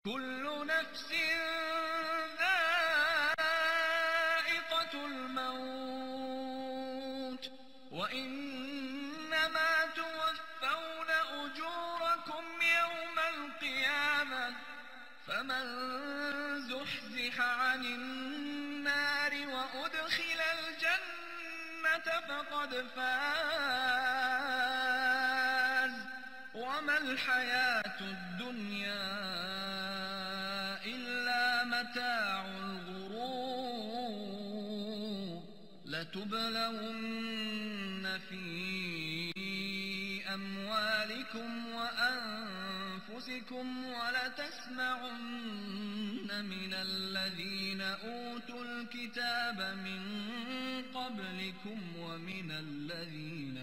كل نفس ذائقة الموت وإنما توفون أجوركم يوم القيامة فمن زحزح عن النار وأدخل الجنة فقد فاز وما الحياة الدنيا إلا متاع الغرور لتبلون في أموالكم وأنفسكم ولتسمعن من الذين أوتوا الكتاب من قبلكم ومن الذين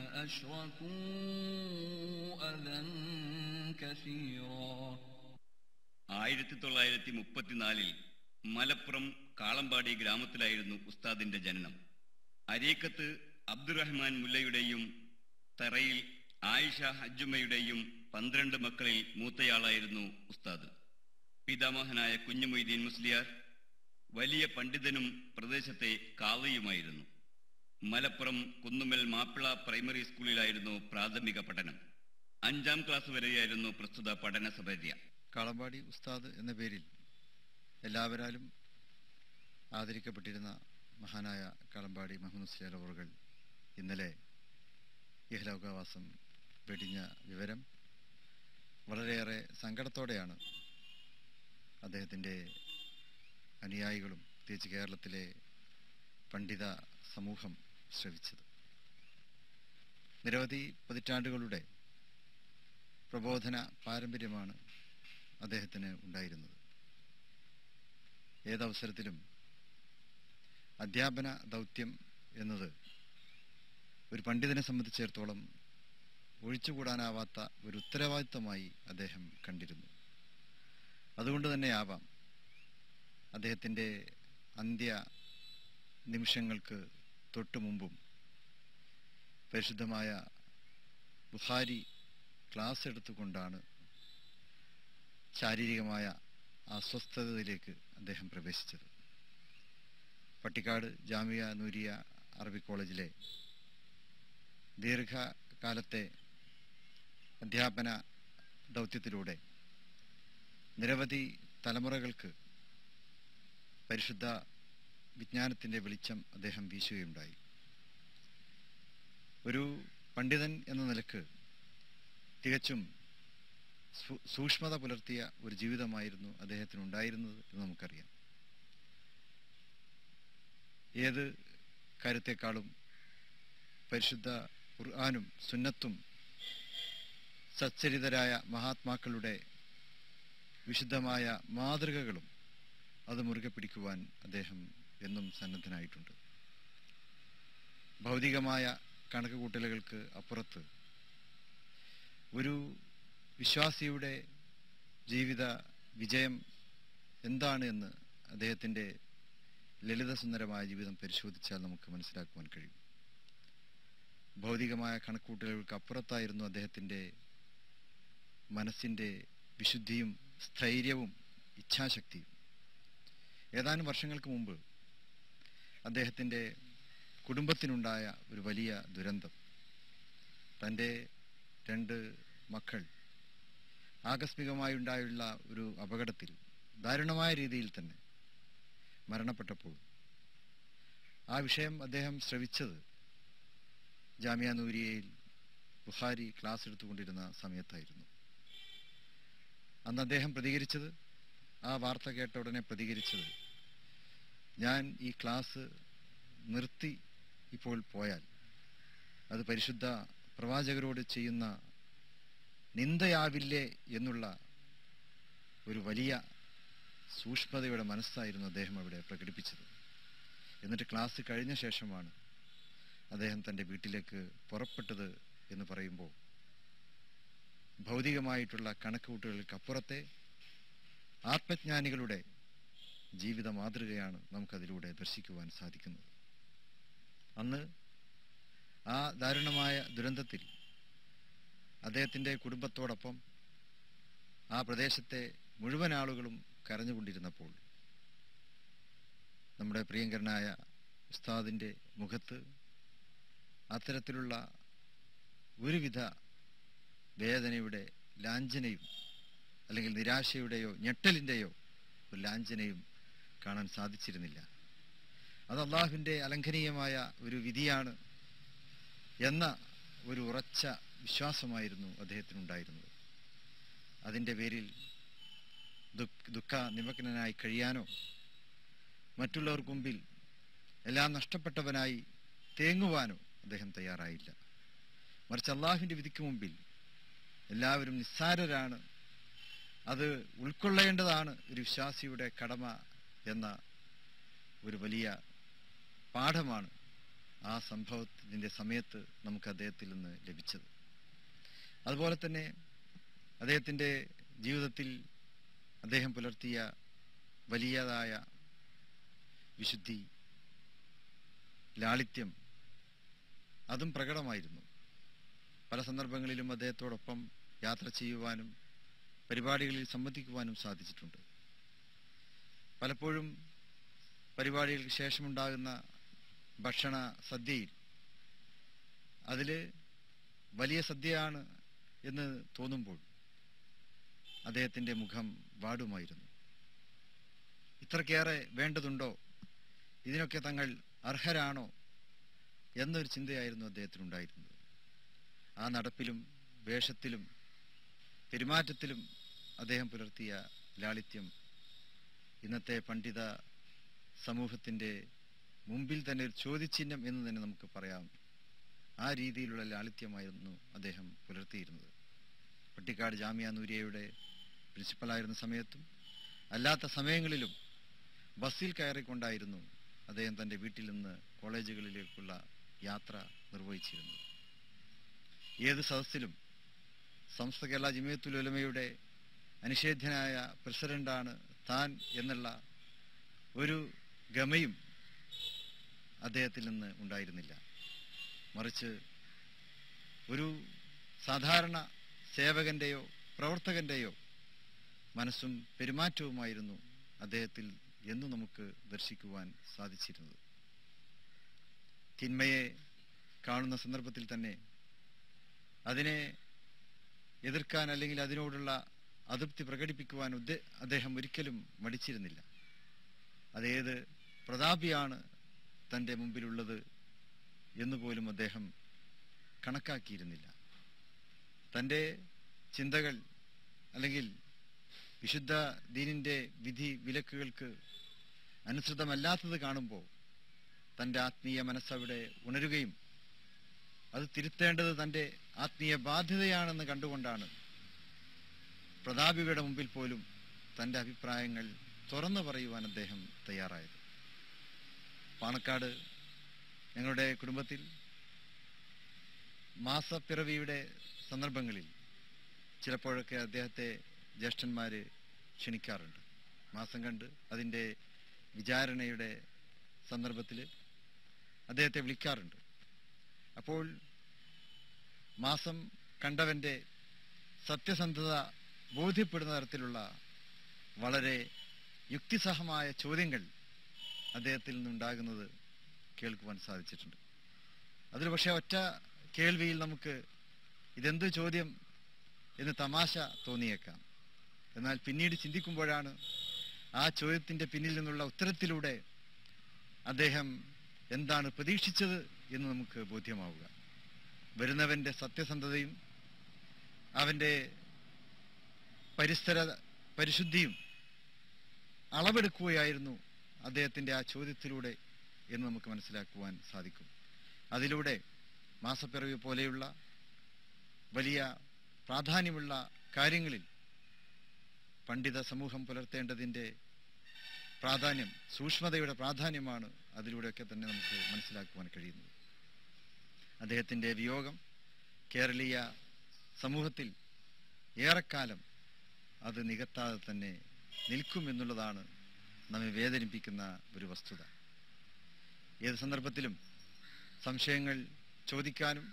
أشركوا أذى كثيرا ആയിരത്തി തൊള്ളായിരത്തി മുപ്പത്തിനാലിൽ മലപ്പുറം കാളമ്പാടി ഗ്രാമത്തിലായിരുന്നു ഉസ്താദിന്റെ ജനനം അരീക്കത്ത് അബ്ദുറഹ്മാൻ മുല്ലയുടെയും തറയിൽ ആയിഷ ഹജ്ജുമ്മയുടെയും പന്ത്രണ്ട് മക്കളിൽ മൂത്തയാളായിരുന്നു ഉസ്താദ് പിതാമഹനായ കുഞ്ഞുമൊയ്തീൻ മുസ്ലിയാർ വലിയ പണ്ഡിതനും പ്രദേശത്തെ കാളിയുമായിരുന്നു മലപ്പുറം കുന്നുമ്മൽ മാപ്പിള പ്രൈമറി സ്കൂളിലായിരുന്നു പ്രാഥമിക പഠനം അഞ്ചാം ക്ലാസ് വരെയായിരുന്നു പ്രസ്തുത പഠന സപര്യ കാളമ്പാടി ഉസ്താദ് എന്ന പേരിൽ എല്ലാവരാലും ആദരിക്കപ്പെട്ടിരുന്ന മഹാനായ കാളമ്പാടി മുഹമ്മദ് മുസ്ലിയാർ അവറുകൾ ഇന്നലെ ഇഹലോകവാസം വെടിഞ്ഞ വിവരം വളരെയേറെ സങ്കടത്തോടെയാണ് അദ്ദേഹത്തിൻ്റെ അനുയായികളും പ്രത്യേകിച്ച് കേരളത്തിലെ പണ്ഡിത സമൂഹം ശ്രവിച്ചത് നിരവധി പതിറ്റാണ്ടുകളുടെ പ്രബോധന പാരമ്പര്യമാണ് അദ്ദേഹത്തിന് ഉണ്ടായിരുന്നത് ഏതവസരത്തിലും അധ്യാപന ദൗത്യം എന്നത് ഒരു പണ്ഡിതനെ സംബന്ധിച്ചിടത്തോളം ഒഴിച്ചുകൂടാനാവാത്ത ഒരു ഉത്തരവാദിത്തമായി അദ്ദേഹം കണ്ടിരുന്നു അതുകൊണ്ട് തന്നെയാവാം അദ്ദേഹത്തിൻ്റെ അന്ത്യ നിമിഷങ്ങൾക്ക് തൊട്ടു മുമ്പും പരിശുദ്ധമായ ബുഹാരി ക്ലാസ് എടുത്തുകൊണ്ടാണ് ശാരീരികമായ അസ്വസ്ഥതയിലേക്ക് അദ്ദേഹം പ്രവേശിച്ചത് പട്ടിക്കാട് ജാമിയ നൂരിയ അറബി കോളേജിലെ ദീർഘകാലത്തെ അധ്യാപന ദൗത്യത്തിലൂടെ നിരവധി തലമുറകൾക്ക് പരിശുദ്ധ വിജ്ഞാനത്തിൻ്റെ വെളിച്ചം അദ്ദേഹം വീശുകയുണ്ടായി ഒരു പണ്ഡിതൻ എന്ന നിലക്ക് തികച്ചും സൂ- സൂക്ഷ്മത പുലർത്തിയ ഒരു ജീവിതമായിരുന്നു അദ്ദേഹത്തിന് ഉണ്ടായിരുന്നത് എന്ന് നമുക്കറിയാം ഏത് കാര്യത്തെക്കാളും പരിശുദ്ധ ഖുർആാനും സുന്നത്തും സച്ചരിതരായ മഹാത്മാക്കളുടെ വിശുദ്ധമായ മാതൃകകളും അത് മുറുകെ പിടിക്കുവാൻ അദ്ദേഹം എന്നും സന്നദ്ധനായിട്ടുണ്ട് ഭൗതികമായ കണക്കുകൂട്ടലുകൾക്ക് അപ്പുറത്ത് ഒരു വിശ്വാസിയുടെ ജീവിത വിജയം എന്താണ് എന്ന് അദ്ദേഹത്തിൻ്റെ ലളിതസുന്ദരമായ ജീവിതം പരിശോധിച്ചാൽ നമുക്ക് മനസ്സിലാക്കുവാൻ കഴിയും ഭൗതികമായ കണക്കൂട്ടലുകൾക്ക് അപ്പുറത്തായിരുന്നു അദ്ദേഹത്തിൻ്റെ മനസ്സിൻ്റെ വിശുദ്ധിയും സ്ഥൈര്യവും ഇച്ഛാശക്തിയും ഏതാനും വർഷങ്ങൾക്ക് മുമ്പ് അദ്ദേഹത്തിൻ്റെ കുടുംബത്തിനുണ്ടായ ഒരു വലിയ ദുരന്തം തൻ്റെ രണ്ട് മക്കൾ ആകസ്മികമായി ഉണ്ടായുള്ള ഒരു അപകടത്തിൽ ദാരുണമായ രീതിയിൽ തന്നെ മരണപ്പെട്ടപ്പോൾ ആ വിഷയം അദ്ദേഹം ശ്രവിച്ചത് ജാമിയ നൂരിയയിൽ ബുഹാരി ക്ലാസ് എടുത്തുകൊണ്ടിരുന്ന സമയത്തായിരുന്നു അന്ന് അദ്ദേഹം പ്രതികരിച്ചത് ആ വാർത്ത കേട്ട ഉടനെ പ്രതികരിച്ചത് ഞാൻ ഈ ക്ലാസ് നിർത്തി ഇപ്പോൾ പോയാൽ അത് പരിശുദ്ധ പ്രവാചകരോട് ചെയ്യുന്ന നിന്ദയാവില്ലേ എന്നുള്ള ഒരു വലിയ സൂക്ഷ്മതയുടെ മനസ്സായിരുന്നു അദ്ദേഹം അവിടെ പ്രകടിപ്പിച്ചത് എന്നിട്ട് ക്ലാസ് കഴിഞ്ഞ ശേഷമാണ് അദ്ദേഹം തൻ്റെ വീട്ടിലേക്ക് പുറപ്പെട്ടത് എന്ന് പറയുമ്പോൾ ഭൗതികമായിട്ടുള്ള കണക്കുകൂട്ടലുകൾക്ക് അപ്പുറത്തെ ആത്മജ്ഞാനികളുടെ ജീവിത മാതൃകയാണ് നമുക്കതിലൂടെ ദർശിക്കുവാൻ സാധിക്കുന്നത് അന്ന് ആ ദാരുണമായ ദുരന്തത്തിൽ അദ്ദേഹത്തിൻ്റെ കുടുംബത്തോടൊപ്പം ആ പ്രദേശത്തെ മുഴുവൻ ആളുകളും കരഞ്ഞുകൊണ്ടിരുന്നപ്പോൾ നമ്മുടെ പ്രിയങ്കരനായ ഉസ്താദിൻ്റെ മുഖത്ത് അത്തരത്തിലുള്ള ഒരുവിധ വേദനയുടെ ലാഞ്ചനയും അല്ലെങ്കിൽ നിരാശയുടെയോ ഞെട്ടലിൻ്റെയോ ഒരു ലാഞ്ചനയും കാണാൻ സാധിച്ചിരുന്നില്ല അത് അള്ളാഹുവിൻ്റെ അലംഘനീയമായ ഒരു വിധിയാണ് എന്ന ഒരു ഉറച്ച വിശ്വാസമായിരുന്നു അദ്ദേഹത്തിനുണ്ടായിരുന്നത് അതിൻ്റെ പേരിൽ ദുഃഖ ദുഃഖ നിമഗ്നനായി കഴിയാനോ മറ്റുള്ളവർക്ക് മുമ്പിൽ എല്ലാം നഷ്ടപ്പെട്ടവനായി തേങ്ങുവാനോ അദ്ദേഹം തയ്യാറായില്ല മറിച്ച് അള്ളാഹുവിൻ്റെ വിധിക്ക് മുമ്പിൽ എല്ലാവരും നിസ്സാരരാണ് അത് ഉൾക്കൊള്ളേണ്ടതാണ് ഒരു വിശ്വാസിയുടെ കടമ എന്ന ഒരു വലിയ പാഠമാണ് ആ സംഭവത്തിൻ്റെ സമയത്ത് നമുക്ക് അദ്ദേഹത്തിൽ നിന്ന് ലഭിച്ചത് അതുപോലെ തന്നെ അദ്ദേഹത്തിൻ്റെ ജീവിതത്തിൽ അദ്ദേഹം പുലർത്തിയ വലിയതായ വിശുദ്ധി ലാളിത്യം അതും പ്രകടമായിരുന്നു പല സന്ദർഭങ്ങളിലും അദ്ദേഹത്തോടൊപ്പം യാത്ര ചെയ്യുവാനും പരിപാടികളിൽ സംബന്ധിക്കുവാനും സാധിച്ചിട്ടുണ്ട് പലപ്പോഴും പരിപാടികൾക്ക് ശേഷമുണ്ടാകുന്ന ഭക്ഷണ സദ്യയിൽ അതിൽ വലിയ സദ്യയാണ് എന്ന് തോന്നുമ്പോൾ അദ്ദേഹത്തിൻ്റെ മുഖം വാടുമായിരുന്നു ഇത്രക്കേറെ വേണ്ടതുണ്ടോ ഇതിനൊക്കെ തങ്ങൾ അർഹരാണോ എന്നൊരു ചിന്തയായിരുന്നു അദ്ദേഹത്തിനുണ്ടായിരുന്നത് ആ നടപ്പിലും വേഷത്തിലും പെരുമാറ്റത്തിലും അദ്ദേഹം പുലർത്തിയ ലാളിത്യം ഇന്നത്തെ പണ്ഡിത സമൂഹത്തിൻ്റെ മുമ്പിൽ തന്നെ ഒരു ചോദ്യചിഹ്നം എന്ന് തന്നെ നമുക്ക് പറയാം ആ രീതിയിലുള്ള ലാളിത്യമായിരുന്നു അദ്ദേഹം പുലർത്തിയിരുന്നത് പട്ടിക്കാട് ജാമ്യ നൂരിയയുടെ പ്രിൻസിപ്പലായിരുന്ന സമയത്തും അല്ലാത്ത സമയങ്ങളിലും ബസ്സിൽ കയറിക്കൊണ്ടായിരുന്നു അദ്ദേഹം തൻ്റെ വീട്ടിൽ നിന്ന് കോളേജുകളിലേക്കുള്ള യാത്ര നിർവഹിച്ചിരുന്നത് ഏത് സദസ്സിലും സംസ്ഥ കേരള ജമിയത്തുൽ ഉലമയുടെ അനിഷേധ്യനായ പ്രസിഡന്റാണ് താൻ എന്നുള്ള ഒരു ഗമയും അദ്ദേഹത്തിൽ നിന്ന് ഉണ്ടായിരുന്നില്ല മറിച്ച് ഒരു സാധാരണ സേവകന്റെയോ പ്രവർത്തകന്റെയോ മനസ്സും പെരുമാറ്റവുമായിരുന്നു അദ്ദേഹത്തിൽ എന്ന് നമുക്ക് ദർശിക്കുവാൻ സാധിച്ചിരുന്നത് തിന്മയെ കാണുന്ന സന്ദർഭത്തിൽ തന്നെ അതിനെ എതിർക്കാൻ അല്ലെങ്കിൽ അതിനോടുള്ള അതൃപ്തി പ്രകടിപ്പിക്കുവാൻ ഉദ്ദേ അദ്ദേഹം ഒരിക്കലും മടിച്ചിരുന്നില്ല അതേത് പ്രതാപിയാണ് തൻ്റെ മുമ്പിലുള്ളത് എന്നുപോലും അദ്ദേഹം കണക്കാക്കിയിരുന്നില്ല തൻ്റെ ചിന്തകൾ അല്ലെങ്കിൽ വിശുദ്ധ ദീനിൻ്റെ വിധി വിലക്കുകൾക്ക് അനുസൃതമല്ലാത്തത് കാണുമ്പോൾ തൻ്റെ ആത്മീയ മനസ്സവിടെ ഉണരുകയും അത് തിരുത്തേണ്ടത് തൻ്റെ ആത്മീയ ബാധ്യതയാണെന്ന് കണ്ടുകൊണ്ടാണ് പ്രതാപികളുടെ മുമ്പിൽ പോലും തൻ്റെ അഭിപ്രായങ്ങൾ തുറന്നു പറയുവാൻ അദ്ദേഹം തയ്യാറായത് പാണക്കാട് ഞങ്ങളുടെ കുടുംബത്തിൽ മാസപ്പിറവിയുടെ സന്ദർഭങ്ങളിൽ ചിലപ്പോഴൊക്കെ അദ്ദേഹത്തെ ജ്യേഷ്ഠന്മാർ ക്ഷണിക്കാറുണ്ട് മാസം കണ്ട് അതിൻ്റെ വിചാരണയുടെ സന്ദർഭത്തിൽ അദ്ദേഹത്തെ വിളിക്കാറുണ്ട് അപ്പോൾ മാസം കണ്ടവൻ്റെ സത്യസന്ധത ബോധ്യപ്പെടുന്ന തരത്തിലുള്ള വളരെ യുക്തിസഹമായ ചോദ്യങ്ങൾ അദ്ദേഹത്തിൽ നിന്നുണ്ടാകുന്നത് കേൾക്കുവാൻ സാധിച്ചിട്ടുണ്ട് അതിൽ പക്ഷേ ഒറ്റ കേൾവിയിൽ നമുക്ക് ഇതെന്ത് ചോദ്യം എന്ന് തമാശ തോന്നിയേക്കാം എന്നാൽ പിന്നീട് ചിന്തിക്കുമ്പോഴാണ് ആ ചോദ്യത്തിൻ്റെ പിന്നിൽ നിന്നുള്ള ഉത്തരത്തിലൂടെ അദ്ദേഹം എന്താണ് പ്രതീക്ഷിച്ചത് എന്ന് നമുക്ക് ബോധ്യമാവുക വരുന്നവൻ്റെ സത്യസന്ധതയും അവൻ്റെ പരിസര പരിശുദ്ധിയും അളവെടുക്കുകയായിരുന്നു അദ്ദേഹത്തിൻ്റെ ആ ചോദ്യത്തിലൂടെ എന്ന് നമുക്ക് മനസ്സിലാക്കുവാൻ സാധിക്കും അതിലൂടെ മാസപ്പിറവി പോലെയുള്ള വലിയ പ്രാധാന്യമുള്ള കാര്യങ്ങളിൽ പണ്ഡിത സമൂഹം പുലർത്തേണ്ടതിൻ്റെ പ്രാധാന്യം സൂക്ഷ്മതയുടെ പ്രാധാന്യമാണ് അതിലൂടെയൊക്കെ തന്നെ നമുക്ക് മനസ്സിലാക്കുവാൻ കഴിയുന്നത് അദ്ദേഹത്തിൻ്റെ വിയോഗം കേരളീയ സമൂഹത്തിൽ ഏറെക്കാലം അത് നികത്താതെ തന്നെ നിൽക്കുമെന്നുള്ളതാണ് നമ്മെ വേദനിപ്പിക്കുന്ന ഒരു വസ്തുത ഏത് സന്ദർഭത്തിലും സംശയങ്ങൾ ചോദിക്കാനും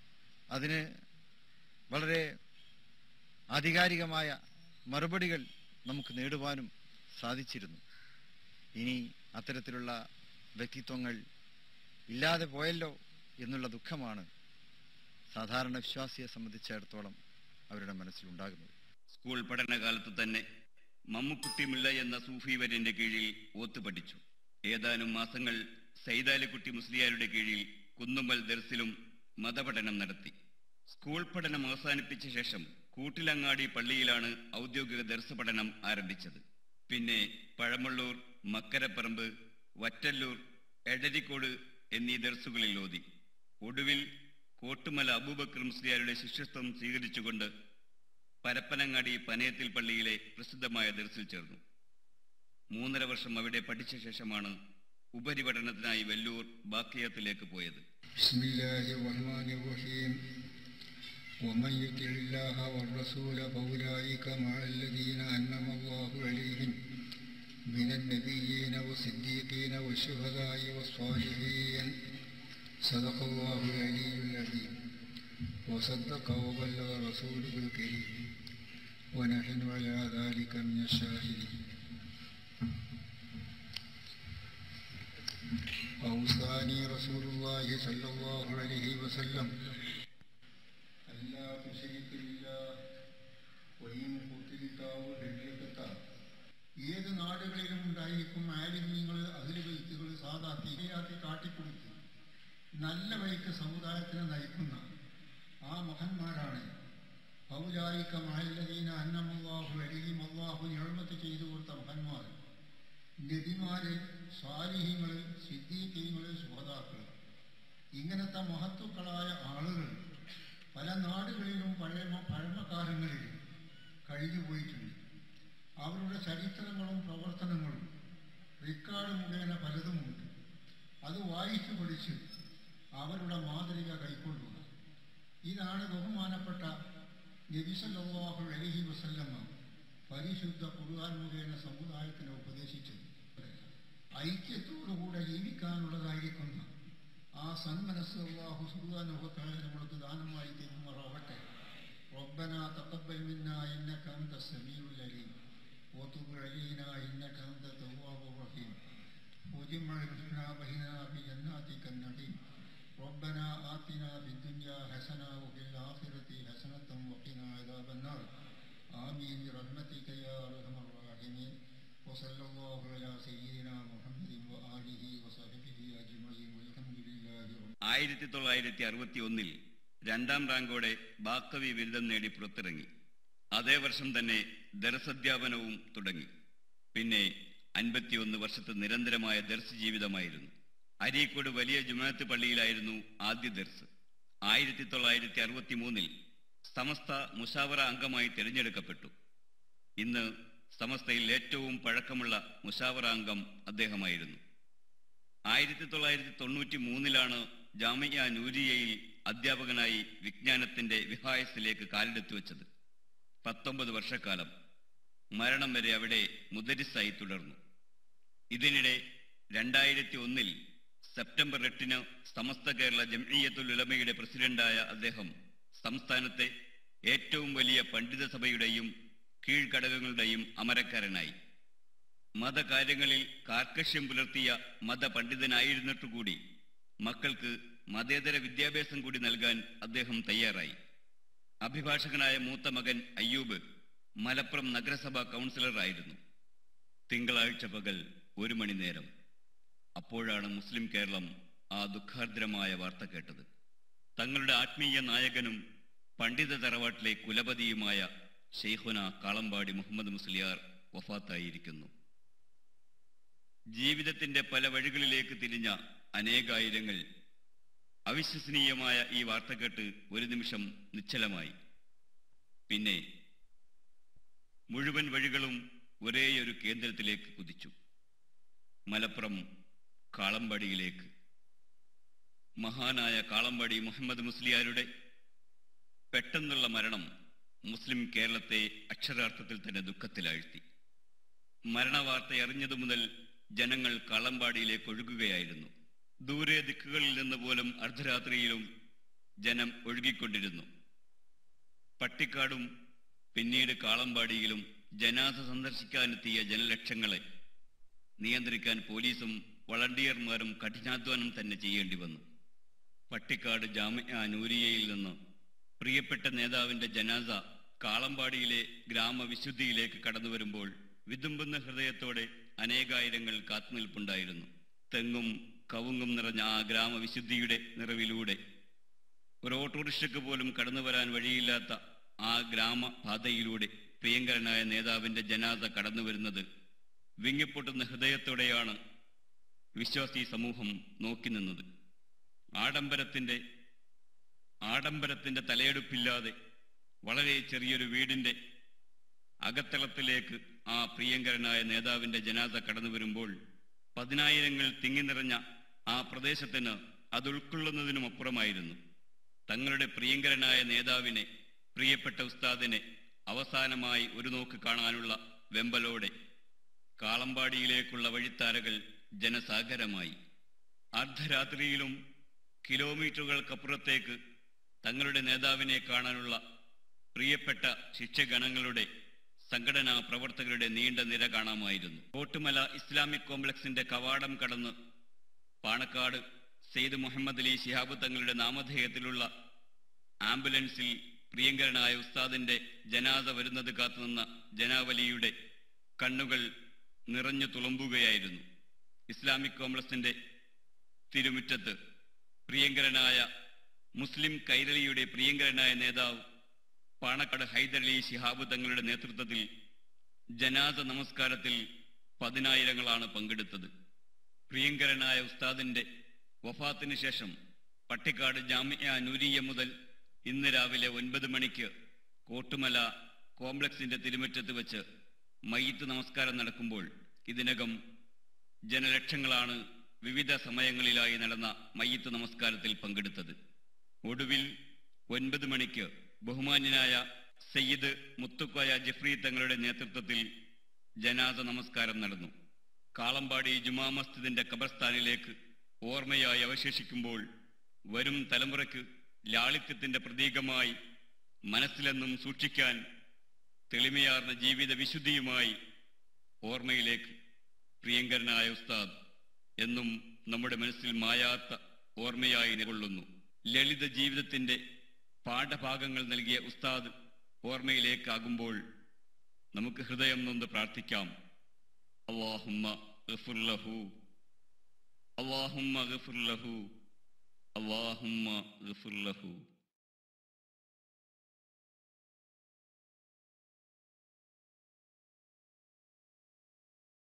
അതിന് വളരെ ആധികാരികമായ മറുപടികൾ നമുക്ക് നേടുവാനും സാധിച്ചിരുന്നു ഇനി അത്തരത്തിലുള്ള വ്യക്തിത്വങ്ങൾ ഇല്ലാതെ പോയല്ലോ എന്നുള്ള ദുഃഖമാണ് സാധാരണ വിശ്വാസിയെ സംബന്ധിച്ചിടത്തോളം അവരുടെ മനസ്സിലുണ്ടാകുന്നത് സ്കൂൾ പഠനകാലത്ത് തന്നെ മമ്മുക്കുട്ടി മുല്ല എന്ന സൂഫി വര്യന്റെ കീഴിൽ ഓത്ത് പഠിച്ചു ഏതാനും മാസങ്ങൾ സൈതാലിക്കുട്ടി മുസ്ലിയാരുടെ കീഴിൽ കുന്നുമ്മൽ ദർസിലും മതപഠനം നടത്തി സ്കൂൾ പഠനം അവസാനിപ്പിച്ച ശേഷം കൂട്ടിലങ്ങാടി പള്ളിയിലാണ് ഔദ്യോഗിക ദർസ് പഠനം ആരംഭിച്ചത് പിന്നെ പഴമള്ളൂർ മക്കരപ്പറമ്പ് വറ്റല്ലൂർ എടരിക്കോട് എന്നീ ദർസുകളിൽ ഓതി ഒടുവിൽ കോട്ടുമല അബൂബക്കർ മുസ്ലിയാരുടെ ശിഷ്യത്വം സ്വീകരിച്ചുകൊണ്ട് പരപ്പനങ്ങാടി പനയത്തിൽ പള്ളിയിലെ പ്രസിദ്ധമായ ദർസിൽ ചേർന്നു മൂന്നര വർഷം അവിടെ പഠിച്ച ശേഷമാണ് ഉപരിപഠനത്തിനായി വെല്ലൂർ ബാക്കിയത്തിലേക്ക് പോയത് بسم الله الرحمن الرحيم ومن يطع الله والرسول فأولئك مع الذين أنعم الله عليهم من النبيين والصديقين والشهداء والصالحين صدق الله العلي العظيم وصدق وبلغ رسوله الكريم ونحن على ذلك من الشاهدين أوصاني رسول الله صلى الله عليه وسلم ألا تشرك بالله وإن قتلت أو هجرت ഏത് നാടുകളിലും ഉണ്ടായിരിക്കും ആലിമ്യങ്ങൾ അതിൽ വൈത്തുകൾ സാധാരണയാക്കി കാട്ടിക്കൊടുത്തു നല്ല വഴിക്ക് സമുദായത്തിനെ നയിക്കുന്ന ആ മഹന്മാരാണ് പൗലായിക്ക മഹല്ലദീന അന്നമല്ലാഹു അലിഹിം അള്ളാഹു ഞഴമത്ത് ചെയ്തു കൊടുത്ത മഹന്മാർ നബിമാര് സ്വാലിഹ്യങ്ങള് സിദ്ധീഖ്യങ്ങള് സുഹതാക്കള് ഇങ്ങനത്തെ മഹത്തുക്കളായ ആളുകൾ പല നാടുകളിലും പഴയ പഴമക്കാലങ്ങളിൽ കഴിഞ്ഞു പോയിട്ടുണ്ട് അവരുടെ ചരിത്രങ്ങളും പ്രവർത്തനങ്ങളും റിക്കാർഡ് മുഖേന പലതുമുണ്ട് അത് വായിച്ചു പഠിച്ച് അവരുടെ മാതൃക കൈക്കൊള്ളുക ഇതാണ് ബഹുമാനപ്പെട്ട നബിസല്ലാഹു അലഹി വസല്ലമ്മ പരിശുദ്ധ ഖുർആൻ മുഖേന സമുദായത്തിനെ ഉപദേശിച്ചത് ഐക്യത്തോടുകൂടെ ജീവിക്കാനുള്ളതായിരിക്കുന്ന ആ സന്മനസ് അള്ളാഹു സുഖാനുഭവത്തായ നമ്മൾക്ക് ദാനമായി തരുമാറാവട്ടെ ربنا تقبل منا إنك أنت السميع العليم وتب علينا إنك أنت التواب الرحيم وجمع الحسنى بيننا بجناتك النعيم ربنا آتنا في الدنيا حسنة وفي الآخرة حسنة وقنا عذاب النار آمين برحمتك يا أرحم الراحمين وصلى الله على سيدنا محمد وآله وصحبه أجمعين والحمد لله رب ആയിരത്തി തൊള്ളായിരത്തി അറുപത്തി ഒന്നിൽ രണ്ടാം റാങ്കോടെ ബാക്കവി ബിരുദം നേടി പുറത്തിറങ്ങി അതേ വർഷം തന്നെ ദർസധ്യാപനവും തുടങ്ങി പിന്നെ അൻപത്തിയൊന്ന് വർഷത്തെ നിരന്തരമായ ദർസ് ജീവിതമായിരുന്നു അരീക്കോട് വലിയ ജുമാഅത്ത് പള്ളിയിലായിരുന്നു ആദ്യ ദർസ് ആയിരത്തി തൊള്ളായിരത്തി അറുപത്തി മൂന്നിൽ സമസ്ത മുഷാവറ അംഗമായി തിരഞ്ഞെടുക്കപ്പെട്ടു ഇന്ന് സമസ്തയിൽ ഏറ്റവും പഴക്കമുള്ള മുഷാവറ അംഗം അദ്ദേഹമായിരുന്നു ആയിരത്തി തൊള്ളായിരത്തി തൊണ്ണൂറ്റി മൂന്നിലാണ് ജാമിയ നൂരിയയിൽ അധ്യാപകനായി വിജ്ഞാനത്തിന്റെ വിഹായസിലേക്ക് കാലെടുത്തു വെച്ചത് പത്തൊമ്പത് വർഷക്കാലം മരണം വരെ അവിടെ മുദരിസായി തുടർന്നു ഇതിനിടെ രണ്ടായിരത്തി ഒന്നിൽ സെപ്റ്റംബർ എട്ടിന് സമസ്ത കേരള ജംഇയ്യത്തുൽ ഉലമയുടെ പ്രസിഡന്റായ അദ്ദേഹം സംസ്ഥാനത്തെ ഏറ്റവും വലിയ പണ്ഡിത സഭയുടെയും കീഴ്ഘടകങ്ങളുടെയും അമരക്കാരനായി മതകാര്യങ്ങളിൽ കാർക്കശ്യം പുലർത്തിയ മതപണ്ഡിതനായിരുന്നിട്ടുകൂടി മക്കൾക്ക് മതേതര വിദ്യാഭ്യാസം കൂടി നൽകാൻ അദ്ദേഹം തയ്യാറായി അഭിഭാഷകനായ മൂത്ത മകൻ അയ്യൂബ് മലപ്പുറം നഗരസഭാ കൗൺസിലറായിരുന്നു തിങ്കളാഴ്ച പകൽ ഒരു മണി നേരം അപ്പോഴാണ് മുസ്ലിം കേരളം ആ ദുഃഖാർദ്രമായ വാർത്ത കേട്ടത് തങ്ങളുടെ ആത്മീയ നായകനും പണ്ഡിത തറവാട്ടിലെ കുലപതിയുമായ ഷെയ്ഖുന കാളമ്പാടി മുഹമ്മദ് മുസ്ലിയാർ വഫാത്തായിരിക്കുന്നു ജീവിതത്തിന്റെ പല വഴികളിലേക്ക് തിരിഞ്ഞ അനേകായിരങ്ങൾ അവിശ്വസനീയമായ ഈ വാർത്ത കേട്ട് ഒരു നിമിഷം നിശ്ചലമായി പിന്നെ മുഴുവൻ വഴികളും ഒരേയൊരു കേന്ദ്രത്തിലേക്ക് കുതിച്ചു മലപ്പുറം കാളമ്പാടിയിലേക്ക് മഹാനായ കാളമ്പാടി മുഹമ്മദ് മുസ്ലിയാരുടെ പെട്ടെന്നുള്ള മരണം മുസ്ലിം കേരളത്തെ അക്ഷരാർത്ഥത്തിൽ തന്നെ ദുഃഖത്തിലാഴ്ത്തി മരണവാർത്ത അറിഞ്ഞതു മുതൽ ജനങ്ങൾ കാളമ്പാടിയിലേക്ക് ഒഴുകുകയായിരുന്നു ദൂരെ ദിക്കുകളിൽ നിന്ന് പോലും അർദ്ധരാത്രിയിലും ജനം ഒഴുകിക്കൊണ്ടിരുന്നു പട്ടിക്കാടും പിന്നീട് കാളമ്പാടിയിലും ജനാസ സന്ദർശിക്കാനെത്തിയ ജനലക്ഷങ്ങളെ നിയന്ത്രിക്കാൻ പോലീസും വളണ്ടിയർമാരും കഠിനാധ്വാനം തന്നെ ചെയ്യേണ്ടി വന്നു പട്ടിക്കാട് ജാമ്യ നൂരിയയിൽ നിന്ന് പ്രിയപ്പെട്ട നേതാവിന്റെ ജനാസ കാളമ്പാടിയിലെ ഗ്രാമവിശുദ്ധിയിലേക്ക് കടന്നു വരുമ്പോൾ വിതുമ്പുന്ന ഹൃദയത്തോടെ അനേകായിരങ്ങൾ കാത്തുനിൽപ്പുണ്ടായിരുന്നു തെങ്ങും കവുങ്ങും നിറഞ്ഞ ആ ഗ്രാമവിശുദ്ധിയുടെ നിറവിലൂടെ ഒരു ഓട്ടോറിക്ഷയ്ക്ക് പോലും കടന്നു വരാൻ വഴിയില്ലാത്ത ആ ഗ്രാമപാതയിലൂടെ പ്രിയങ്കരനായ നേതാവിന്റെ ജനാസ കടന്നു വരുന്നത് വിങ്ങിപ്പൊട്ടുന്ന ഹൃദയത്തോടെയാണ് വിശ്വാസി സമൂഹം നോക്കി നിന്നത് ആഡംബരത്തിന്റെ ആഡംബരത്തിന്റെ തലയെടുപ്പില്ലാതെ വളരെ ചെറിയൊരു വീടിന്റെ അകത്തളത്തിലേക്ക് ആ പ്രിയങ്കരനായ നേതാവിന്റെ ജനാസ കടന്നു വരുമ്പോൾ പതിനായിരങ്ങൾ തിങ്ങി നിറഞ്ഞ ആ പ്രദേശത്തിന് അത് ഉൾക്കൊള്ളുന്നതിനും അപ്പുറമായിരുന്നു തങ്ങളുടെ പ്രിയങ്കരനായ നേതാവിനെ പ്രിയപ്പെട്ട ഉസ്താദിനെ അവസാനമായി ഒരു നോക്ക് കാണാനുള്ള വെമ്പലോടെ കാളമ്പാടിയിലേക്കുള്ള വഴിത്താരകൾ ജനസാഗരമായി അർദ്ധരാത്രിയിലും കിലോമീറ്ററുകൾക്കപ്പുറത്തേക്ക് തങ്ങളുടെ നേതാവിനെ കാണാനുള്ള പ്രിയപ്പെട്ട ശിക്ഷഗണങ്ങളുടെ സംഘടനാ പ്രവർത്തകരുടെ നീണ്ട നിര കാണാമായിരുന്നു കോട്ടുമല ഇസ്ലാമിക് കോംപ്ലക്സിന്റെ കവാടം കടന്ന് പാണക്കാട് സെയ്ദ് മുഹമ്മദ് അലി ശിഹാബ് തങ്ങളുടെ നാമധേയത്തിലുള്ള ആംബുലൻസിൽ പ്രിയങ്കരനായ ഉസ്താദിന്റെ ജനാസ വരുന്നത് കാത്തുനിന്ന ജനാവലിയുടെ കണ്ണുകൾ നിറഞ്ഞു തുളുമ്പുകയായിരുന്നു ഇസ്ലാമിക് കോംപ്ലക്സിന്റെ തിരുമുറ്റത്ത് പ്രിയങ്കരനായ മുസ്ലിം കൈരളിയുടെ പ്രിയങ്കരനായ നേതാവ് പാണക്കാട് ഹൈദരലി ശിഹാബ് തങ്ങളുടെ നേതൃത്വത്തിൽ ജനാസ നമസ്കാരത്തിൽ പതിനായിരങ്ങളാണ് പങ്കെടുത്തത് പ്രിയങ്കരനായ ഉസ്താദിന്റെ വഫാത്തിന് ശേഷം പട്ടിക്കാട് ജാമ്യ നൂരിയ മുതൽ ഇന്ന് രാവിലെ ഒൻപത് മണിക്ക് കോട്ടുമല കോംപ്ലക്സിന്റെ തിരുമുറ്റത്ത് വെച്ച് മയ്യത്ത് നമസ്കാരം നടക്കുമ്പോൾ ഇതിനകം ജനലക്ഷങ്ങളാണ് വിവിധ സമയങ്ങളിലായി നടന്ന മയ്യത്ത് നമസ്കാരത്തിൽ പങ്കെടുത്തത് ഒടുവിൽ ഒൻപത് മണിക്ക് ബഹുമാന്യനായ സയ്യിദ് മുത്തുക്കോയ ജഫ്രി തങ്ങളുടെ നേതൃത്വത്തിൽ ജനാസ നമസ്കാരം നടന്നു കാളമ്പാടി ജുമാ മസ്ജിദിന്റെ ഖബർസ്ഥാനിലേക്ക് ഓർമ്മയായി അവശേഷിക്കുമ്പോൾ വരും തലമുറയ്ക്ക് ലാളിത്യത്തിന്റെ പ്രതീകമായി മനസ്സിലെന്നും സൂക്ഷിക്കാൻ തെളിമയാർന്ന ജീവിത വിശുദ്ധിയുമായി ഓർമ്മയിലേക്ക് പ്രിയങ്കരനായ ഉസ്താദ് എന്നും നമ്മുടെ മനസ്സിൽ മായാത്ത ഓർമ്മയായി നിലകൊള്ളുന്നു ലളിത ജീവിതത്തിന്റെ പാഠഭാഗങ്ങൾ നൽകിയ ഉസ്താദ് ഓർമ്മയിലേക്കാകുമ്പോൾ നമുക്ക് ഹൃദയം നൊന്ന് പ്രാർത്ഥിക്കാം അള്ളാഹുമ്മ ഗഫുർ ലഹു അള്ളാഹുമ്മ ഗഫുർ ലഹു അള്ളാഹുമ്മ ഗഫുർ ലഹു